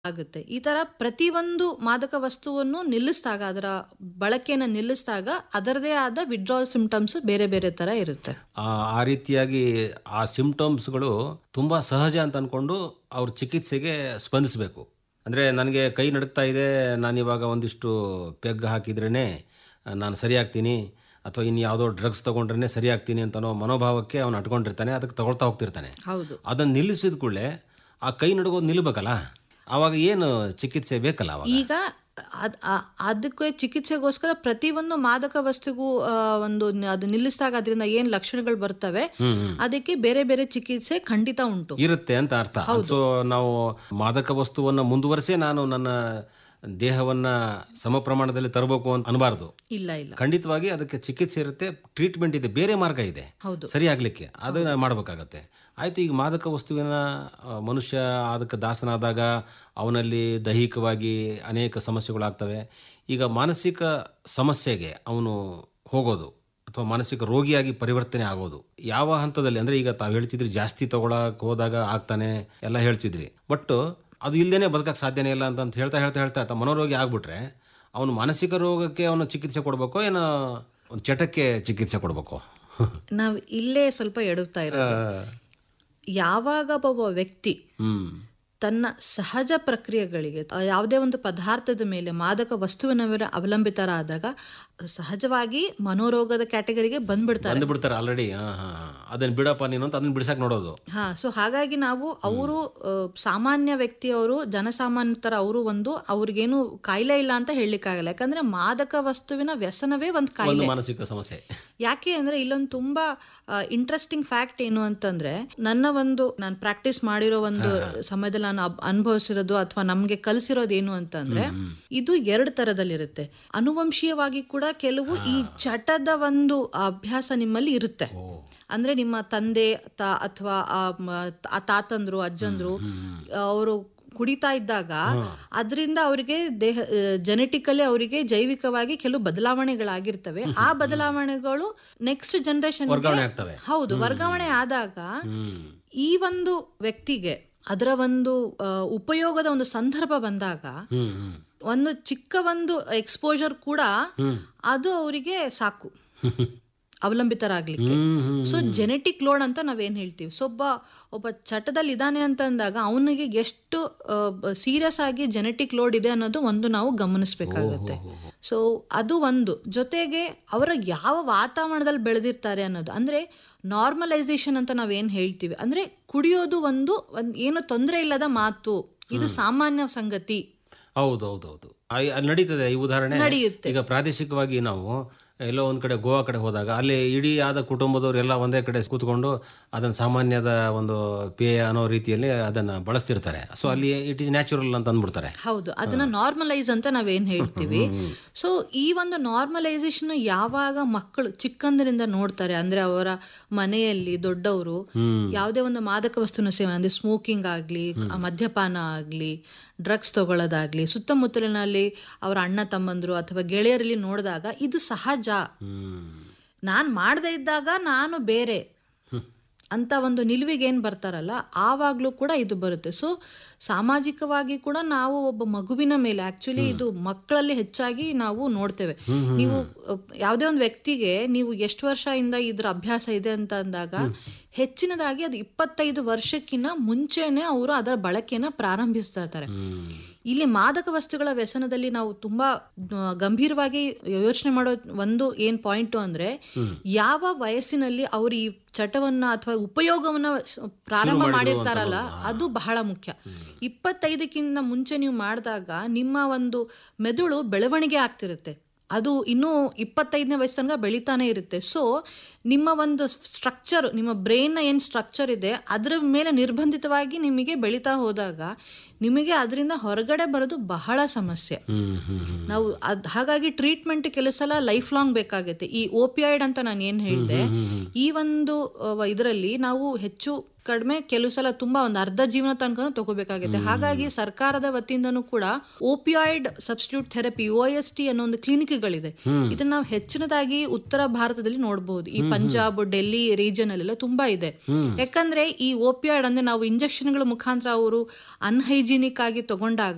ಆಗುತ್ತೆ ಈ ತರ ಪ್ರತಿಯೊಂದು ಮಾದಕ ವಸ್ತುವನ್ನು ನಿಲ್ಲಿಸಿದಾಗ ಅದರ ಬಳಕೆಯನ್ನು ನಿಲ್ಲಿಸಿದಾಗ ಅದರದೇ ಆದ ವಿಡ್ರಾಲ್ ಸಿಂಪ್ಟಮ್ಸ್ ಬೇರೆ ಬೇರೆ ತರ ಇರುತ್ತೆ ಆ ಆ ರೀತಿಯಾಗಿ ಆ ಸಿಂಪ್ಟಮ್ಸ್ಗಳು ತುಂಬ ಸಹಜ ಅಂತ ಅಂದ್ಕೊಂಡು ಅವ್ರ ಚಿಕಿತ್ಸೆಗೆ ಸ್ಪಂದಿಸಬೇಕು ಅಂದರೆ ನನಗೆ ಕೈ ನಡುಕ್ತಾ ಇದೆ ನಾನಿವಾಗ ಒಂದಿಷ್ಟು ಪೆಗ್ ಹಾಕಿದ್ರೇ ನಾನು ಸರಿಯಾಗ್ತೀನಿ ಅಥವಾ ಇನ್ನು ಯಾವುದೋ ಡ್ರಗ್ಸ್ ತೊಗೊಂಡ್ರೆ ಸರಿಯಾಗ್ತೀನಿ ಅಂತನೋ ಮನೋಭಾವಕ್ಕೆ ಅವನು ಅಟ್ಕೊಂಡಿರ್ತಾನೆ ಅದಕ್ಕೆ ತಗೊಳ್ತಾ ಹೋಗ್ತಿರ್ತಾನೆ ಹೌದು ಅದನ್ನು ನಿಲ್ಲಿಸಿದ ಕೂಡಲೇ ಆ ಕೈ ನಡುಗೋದು ನಿಲ್ಲಬೇಕಲ್ಲ ಆವಾಗ ಏನು ಚಿಕಿತ್ಸೆ ಬೇಕಲ್ಲ ಅವಾಗ ಈಗ ಅದ್- ಆ- ಅದಕ್ಕೆ ಚಿಕಿತ್ಸೆಗೋಸ್ಕರ ಪ್ರತಿಯೊಂದು ಮಾದಕ ವಸ್ತುಗೂ ಆ, ಒಂದು ನ- ಅದು ನಿಲ್ಲಿಸಿದಾಗ ಅದರಿಂದ ಏನ್ ಲಕ್ಷಣಗಳು ಬರ್ತವೆ ಹ್ಮ್ ಹ್ಮ್. ಅದಕ್ಕೆ ಬೇರೆ ಬೇರೆ ಚಿಕಿತ್ಸೆ ಖಂಡಿತ ಉಂಟು ಇರುತ್ತೆ ಅಂತ ಅರ್ಥ ಸೊ ನಾವು ಮಾದಕ ವಸ್ತುವನ್ನು ಮುಂದುವರಿಸೇ ನಾನು ನನ್ನ ದೇಹವನ್ನ ಸಮ ಪ್ರಮಾಣದಲ್ಲಿ ತರಬೇಕು ಅಂತ ಅನ್ಬಾರ್ದು ಇಲ್ಲ ಇಲ್ಲ ಖಂಡಿತವಾಗಿ ಅದಕ್ಕೆ ಚಿಕಿತ್ಸೆ ಇರುತ್ತೆ ಟ್ರೀಟ್ಮೆಂಟ್ ಇದೆ ಬೇರೆ ಮಾರ್ಗ ಇದೆ ಹೌದು ಸರಿ ಆಗ್ಲಿಕ್ಕೆ ಅದನ್ನ ಮಾಡಬೇಕಾಗತ್ತೆ ಆಯ್ತು ಈಗ ಮಾದಕ ವಸ್ತುವಿನ ಆ, ಮನುಷ್ಯ ಅದಕ್ಕೆ ದಾಸನಾದಾಗ ಅವನಲ್ಲಿ ದೈಹಿಕವಾಗಿ ಅನೇಕ ಸಮಸ್ಯೆಗಳಾಗ್ತವೆ ಈಗ ಮಾನಸಿಕ ಸಮಸ್ಯೆಗೆ ಅವನು ಹೋಗೋದು ಅಥವಾ ಮಾನಸಿಕ ರೋಗಿಯಾಗಿ ಪರಿವರ್ತನೆ ಆಗೋದು ಯಾವ ಹಂತದಲ್ಲಿ ಅಂದ್ರೆ ಈಗ ತಾವು ಹೇಳ್ತಿದ್ರಿ ಜಾಸ್ತಿ ತಗೊಳಕ್ ಹೋದಾಗ ಆಗ್ತಾನೆ ಎಲ್ಲ ಹೇಳ್ತಿದ್ರಿ ಬಟ್ ಅದು ಇಲ್ಲದೇನೆ ಬದುಕಕ್ಕೆ ಸಾಧ್ಯನೇ ಇಲ್ಲ ಅಂತ ಅಂತ ಹೇಳ್ತಾ ಹೇಳ್ತಾ ಹೇಳ್ತಾ ಆತ ಮನೋರೋಗಿ ಆಗ್ಬಿಟ್ರೆ ಅವನು ಮಾನಸಿಕ ರೋಗಕ್ಕೆ ಅವನು ಚಿಕಿತ್ಸೆ ಕೊಡ್ಬೇಕೋ ಏನೋ ಒಂದು ಚಟಕ್ಕೆ ಚಿಕಿತ್ಸೆ ಕೊಡ್ಬೇಕು ನಾವ್ ಇಲ್ಲೇ ಸ್ವಲ್ಪ ಎಡುತ್ತಾ ಇರೋದು ಯಾವಾಗ ಒಬ್ಬ ವ್ಯಕ್ತಿ ಹ್ಮ್ ತನ್ನ ಸಹಜ ಪ್ರಕ್ರಿಯೆಗಳಿಗೆ ಆ, ಯಾವುದೇ ಒಂದು ಪದಾರ್ಥದ ಮೇಲೆ ಮಾದಕ ವಸ್ತುವಿನ ಮೇಲೆ ಅವಲಂಬಿತರಾದಾಗ ಸಹಜವಾಗಿ ಮನೋರೋಗದ ಕ್ಯಾಟಗರಿಗೆ ಬಂದ್ಬಿಡ್ತಾರೆ ಬಂದು ಬಿಡ್ತಾರೆ ಆಲ್ರೆಡಿ ಹಾ ಹಾ ಹಾ. ಅದನ್ನ ಬಿಡಪ್ಪ ನೀನು ಅಂತ ಅದನ್ನ ಬಿಡ್ಸಕ್ ನೋಡೋದು ಹಾ ಸೊ ಹಾಗಾಗಿ ನಾವು ಅವರು ಸಾಮಾನ್ಯ ವ್ಯಕ್ತಿಯವರು ಜನಸಾಮಾನ್ಯ ತರ ಅವರು ಒಂದು ಅವ್ರಿಗೇನು ಕಾಯಿಲೆ ಇಲ್ಲ ಅಂತ ಹೇಳಲಿಕ್ಕಾಗಲ್ಲ ಯಾಕಂದ್ರೆ ಮಾದಕ ವಸ್ತುವಿನ ವ್ಯಸನವೇ ಒಂದು ಕಾಯಿಲೆ ಒಂದು ಮಾನಸಿಕ ಸಮಸ್ಯೆ ಯಾಕೆ ಅಂದ್ರೆ ಇಲ್ಲೊಂದು ತುಂಬಾ ಇಂಟ್ರೆಸ್ಟಿಂಗ್ ಫ್ಯಾಕ್ಟ್ ಏನು ಅಂತಂದ್ರೆ ನನ್ನ ಒಂದು ನಾನು ಪ್ರಾಕ್ಟೀಸ್ ಮಾಡಿರೋ ಒಂದು ಸಮಯದಲ್ಲಿ ನಾನು ಅಬ್- ಅನುಭವಿಸಿರೋದು ಅಥವಾ ನಮ್ಗೆ ಕಲಿಸಿರೋದು ಏನು ಅಂತಂದ್ರೆ ಇದು ಎರಡು ತರದಲ್ಲಿರುತ್ತೆ ಅನುವಂಶೀಯವಾಗಿ ಕೂಡ ಕೆಲವು ಈ ಚಟದ ಒಂದು ಅಭ್ಯಾಸ ನಿಮ್ಮಲ್ಲಿ ಇರುತ್ತೆ ಅಂದ್ರೆ ನಿಮ್ಮ ತಂದೆ ತಾ ಅಥವಾ ಆ ಮ- ಆ ತಾತಂದ್ರು ಅಜ್ಜಂದ್ರು ಅವರು ಕುಡಿತಾ ಇದ್ದಾಗ ಅದರಿಂದ ಅವರಿಗೆ ದೇಹ ಜೆನೆಟಿಕಲಿ ಅವರಿಗೆ ಜೈವಿಕವಾಗಿ ಕೆಲವು ಬದಲಾವಣೆಗಳಾಗಿರ್ತವೆ ಆ ಬದಲಾವಣೆಗಳು ನೆಕ್ಸ್ಟ್ ಜನರೇಷನ್ ವರ್ಗಾವಣೆ ಆಗ್ತವೆ ಹೌದು ವರ್ಗಾವಣೆ ಆದಾಗ ಹ್ಮ್ ಈ ಒಂದು ವ್ಯಕ್ತಿಗೆ ಅದರ ಒಂದು ಆ, ಉಪಯೋಗದ ಒಂದು ಸಂದರ್ಭ ಬಂದಾಗ ಹ್ಮ್ ಹ್ಮ್ ಒಂದು ಚಿಕ್ಕ ಒಂದು ಎಕ್ಸ್ಪೋಜರ್ ಕೂಡ ಅದು ಅವರಿಗೆ ಸಾಕು ಅವಲಂಬಿತರಾಗ್ಲಿಕ್ಕೆ hmm hmm so genetic load ಅಂತ ನಾವೇನ್ ಹೇಳ್ತೀವಿ ಸೊ ಒಬ್ಬ ಒಬ್ಬ ಚಟದಲ್ಲಿ ಇದ್ದಾನೆ ಅಂತ ಅಂದಾಗ ಅವನಿಗೆ ಎಷ್ಟು ಸೀರಿಯಸ್ ಆಗಿ ಜೆನೆಟಿಕ್ ಲೋಡ್ ಇದೆ ಅನ್ನೋದು ಒಂದು ನಾವು ಗಮನಿಸಬೇಕಾಗುತ್ತೆ ಸೊ ಅದು ಒಂದು ಜೊತೆಗೆ ಅವರ ಯಾವ ವಾತಾವರಣದಲ್ಲಿ ಬೆಳೆದಿರ್ತಾರೆ ಅನ್ನೋದು ಅಂದ್ರೆ ನಾರ್ಮಲೈಸೇಷನ್ ಅಂತ ನಾವೇನ್ ಹೇಳ್ತೀವಿ ಅಂದ್ರೆ ಕುಡಿಯೋದು ಒಂದು ಒಂದ್ ಏನು ತೊಂದರೆ ಇಲ್ಲದ ಮಾತು ಇದು ಸಾಮಾನ್ಯ ಸಂಗತಿ ಹೌದು ಹೌದು ಹೌದು ಆ- ಅಲ್ಲಿ ನಡೀತದೆ ಈ ಉದಾಹರಣೆ ನಡೆಯುತ್ತೆ. ಈಗ ಪ್ರಾದೇಶಿಕವಾಗಿ ನಾವು ಎಲ್ಲೋ ಒಂದ್ ಕಡೆ ಗೋವಾ ಕಡೆ ಹೋದಾಗ ಅಲ್ಲಿ ಇಡೀ ಆದ ಕುಟುಂಬದವ್ರು ಎಲ್ಲ ಒಂದೇ ಕಡೆ ಕೂತ್ಕೊಂಡು ಅದನ್ನ ಸಾಮಾನ್ಯದ ಒಂದು ಪೇಯ ಅನ್ನೋ ರೀತಿಯಲ್ಲಿ ಅದನ್ನ ಬಳಸ್ತಿರ್ತಾರೆ ಸೊ ಅಲ್ಲಿ ಇಟ್ ಇಸ್ ನ್ಯಾಚುರಲ್ ಅಂತ ಅಂದ್ಬಿಡ್ತಾರೆ ಹೌದು ಅದನ್ನ ನಾರ್ಮಲೈಸ್ ಅಂತ ನಾವೇನ್ ಹೇಳ್ತೀವಿ ಸೊ ಈ ಒಂದು ನಾರ್ಮಲೈಸೇಷನ್ ಯಾವಾಗ ಮಕ್ಕಳು ಚಿಕ್ಕಂದಿನಿಂದ ನೋಡ್ತಾರೆ ಅಂದ್ರೆ ಅವರ ಮನೆಯಲ್ಲಿ ದೊಡ್ಡವರು ಯಾವುದೇ ಒಂದು ಮಾದಕ ವಸ್ತುನ ಸೇವನೆ ಅಂದ್ರೆ ಸ್ಮೋಕಿಂಗ್ ಆಗ್ಲಿ ಆ ಮದ್ಯಪಾನ ಆಗ್ಲಿ ಡ್ರಗ್ಸ್ ತಗೊಳ್ಳೋದಾಗ್ಲಿ ಸುತ್ತಮುತ್ತಲಿನಲ್ಲಿ ಅವರ ಅಣ್ಣ ತಮ್ಮಂದ್ರು ಅಥವಾ ಗೆಳೆಯರಲ್ಲಿ ನೋಡಿದಾಗ ಇದು ಸಹಜ ಹ್ಮ್ ನಾನ್ ಮಾಡದೇ ಇದ್ದಾಗ ನಾನು ಬೇರೆ ಅಂತ ಒಂದು ನಿಲುವಿಗೆ ಏನ್ ಬರ್ತಾರಲ್ಲ ಆವಾಗ್ಲೂ ಕೂಡ ಇದು ಬರುತ್ತೆ ಸೊ ಸಾಮಾಜಿಕವಾಗಿ ಕೂಡ ನಾವು ಒಬ್ಬ ಮಗುವಿನ ಮೇಲೆ ಆಕ್ಚುಲಿ ಇದು ಮಕ್ಕಳಲ್ಲಿ ಹೆಚ್ಚಾಗಿ ನಾವು ನೋಡ್ತೇವೆ ನೀವು ಅಹ್, ಯಾವುದೇ ಒಂದು ವ್ಯಕ್ತಿಗೆ ನೀವು ಎಷ್ಟು ವರ್ಷದಿಂದ ಇದ್ರ ಅಭ್ಯಾಸ ಇದೆ ಅಂತ ಅಂದಾಗ ಹೆಚ್ಚಿನದಾಗಿ ಅದು ಇಪ್ಪತ್ತೈದು ವರ್ಷಕ್ಕಿಂತ ಮುಂಚೆನೆ ಅವರು ಅದರ ಬಳಕೆನ ಪ್ರಾರಂಭಿಸ್ತಾ ಇರ್ತಾರೆ ಇಲ್ಲಿ ಮಾದಕ ವಸ್ತುಗಳ ವ್ಯಸನದಲ್ಲಿ ನಾವು ತುಂಬಾ ಆ, ಗಂಭೀರವಾಗಿ ಯೋಚನೆ ಮಾಡೋ ಒಂದು ಏನ್ ಪಾಯಿಂಟ್ ಅಂದ್ರೆ ಯಾವ ವಯಸ್ಸಿನಲ್ಲಿ ಅವರು ಈ ಚಟವನ್ನ ಅಥವಾ ಉಪಯೋಗವನ್ನ ಶ- ಪ್ರಾರಂಭ ಮಾಡಿರ್ತಾರಲ್ಲ ಅದು ಬಹಳ ಮುಖ್ಯ ಇಪ್ಪತ್ತೈದಕ್ಕಿಂತ ಮುಂಚೆ ನೀವು ಮಾಡಿದಾಗ ನಿಮ್ಮ ಒಂದು ಮೆದುಳು ಬೆಳವಣಿಗೆ ಆಗ್ತಿರುತ್ತೆ ಅದು ಇನ್ನೂ ಇಪ್ಪತ್ತೈದನೇ ವಯಸ್ಸು ತನಕ ಬೆಳಿತಾನೆ ಇರುತ್ತೆ ಸೊ ನಿಮ್ಮ ಒಂದು ಸ್ಟ್ರಕ್ಚರ್ ನಿಮ್ಮ ಬ್ರೈನ್ನ ಏನು ಸ್ಟ್ರಕ್ಚರ್ ಇದೆ ಅದರ ಮೇಲೆ ನಿರ್ಬಂಧಿತವಾಗಿ ನಿಮಗೆ ಬೆಳೀತಾ ಹೋದಾಗ ನಿಮಗೆ ಅದರಿಂದ ಹೊರಗಡೆ ಬರೋದು ಬಹಳ ಸಮಸ್ಯೆ ಹ್ಮ್ ಹ್ಮ್ ಹ್ಮ್ ನಾವು ಅದ್ ಹಾಗಾಗಿ ಟ್ರೀಟ್ಮೆಂಟ್ ಕೆಲವು ಸಲ ಲೈಫ್ ಲಾಂಗ್ ಬೇಕಾಗುತ್ತೆ ಈ ಓಪಿಯಾಯ್ಡ್ ಅಂತ ನಾನು ಏನ್ ಹೇಳಿದೆ ಈ ಒಂದು ಇದರಲ್ಲಿ ನಾವು ಹೆಚ್ಚು ಕಡಿಮೆ ಕೆಲವು ಸಲ ತುಂಬಾ ಒಂದು ಅರ್ಧ ಜೀವನ ತನಕ ತಗೋಬೇಕಾಗುತ್ತೆ ಹಾಗಾಗಿ ಸರ್ಕಾರದ ವತಿಯಿಂದನೂ ಕೂಡ opioid substitute therapy O S T ಅನ್ನೋ ಒಂದು ಕ್ಲಿನಿಕ್ಗಳಿದೆ ಇದನ್ನ ನಾವು ಹೆಚ್ಚಿನದಾಗಿ ಉತ್ತರ ಭಾರತದಲ್ಲಿ ನೋಡಬಹುದು ಈ ಪಂಜಾಬ್ ಡೆಲ್ಲಿ ರೀಜನ್ ಅಲ್ಲೆಲ್ಲ ತುಂಬಾ ಇದೆ ಯಾಕಂದ್ರೆ ಈ ಓಪಿಯಾಯ್ಡ್ ಅಂದ್ರೆ ನಾವು ಇಂಜೆಕ್ಷನ್ಗಳ ಮುಖಾಂತರ ಅವರು ಅನ್ಹೈಜಿನಿಕ್ ಆಗಿ ತಗೊಂಡಾಗ